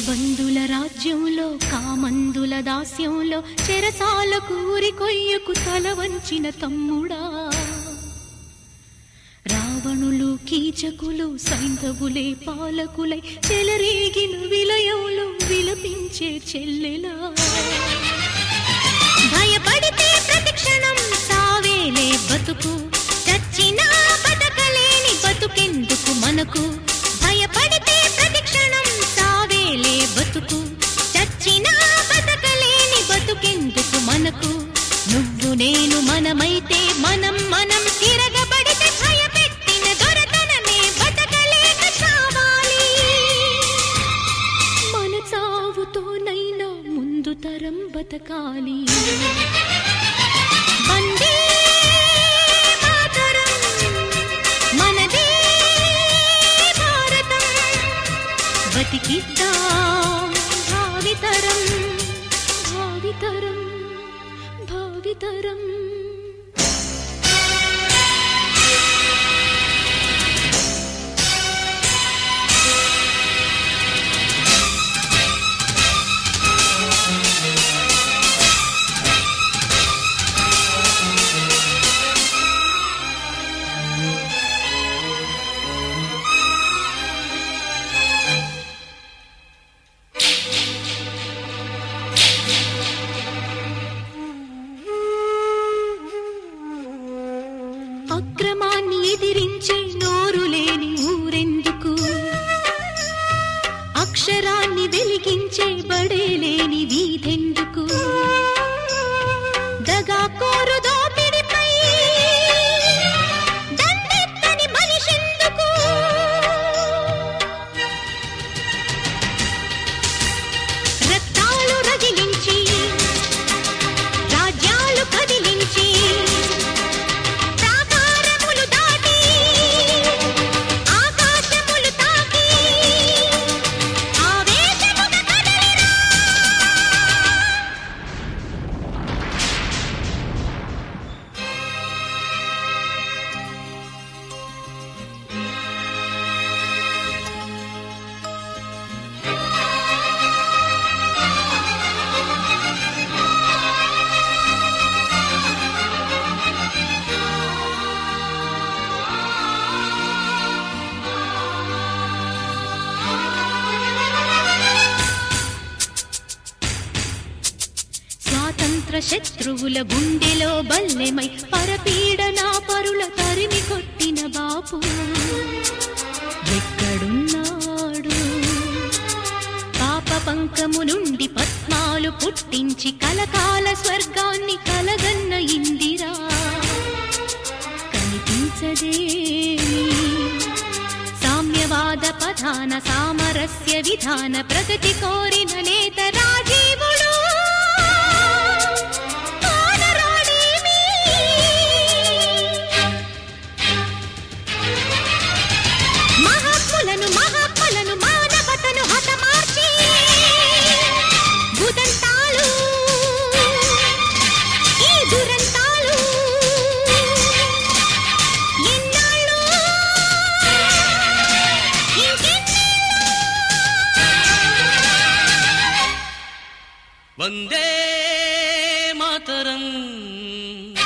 రాబందుల రాజ్యంలో కామందుల దాస్యంలో చెరసాల కూరి కొయ్యకు తల వంచిన తమ్ముడా రావణులు కీచకులు సైంధవులే పాలకులై చెలరేగిన విలయంలో విలపించే చెల్లెలా భయపడితే ప్రతిక్షణం సావేలే బతుకు చచ్చినా బతకలేని బతుకెందుకు మనకు భయపడితే ప్రతిక్షణం సావేలే బతుకు చచ్చినా బతకలేని బతుకెందుకు మనకు నువ్వు నేను మనమైతే మనం మనం తిరగబడితే భయపెట్టిన దొరతనమే బతకలేక చావాలి మన చావుతోనైనా ముందు తరం బతకాలి వందే మాతరం, మనదే భారతం బతికిద్దాం భావితరం భావితరం భావితరం అక్రమాన్ని ఎదిరించే నోరు లేని ఊరెందుకు అక్షరాన్ని వెలిగించే బడే లేని వీధెందుకు దగా కోరు దోపిడిపై దండెత్తని మనిషెందుకు రక్తాలు రగిలించి రాజ్యాలు కదిలించి ప్రాకారములు దాటి ఆకాశములు తాకి ఆవేశముగా కదలిరా స్వాతంత్ర శత్రువుల గుండెలో బల్లెమై పరపీడనా పరుల తరిమి కొట్టిన బాపు ఎక్కడున్నాడు పాప పంకము నుండి పద్మాలు పుట్టించి కలకాల స్వర్గాన్ని కలగన్న ఇందిరా కనిపించదేమి సామ్యవాద పధాన సామరస్య విధాన ప్రగతి కోరిన నేత రాజీవుడు కానరాడేమి? మహాత్ములను మహాత్ములను మానవతను హతమార్చి భూతంతాలు ఈ దురంతాలు ఎన్నాళ్ళు వందే మాతరం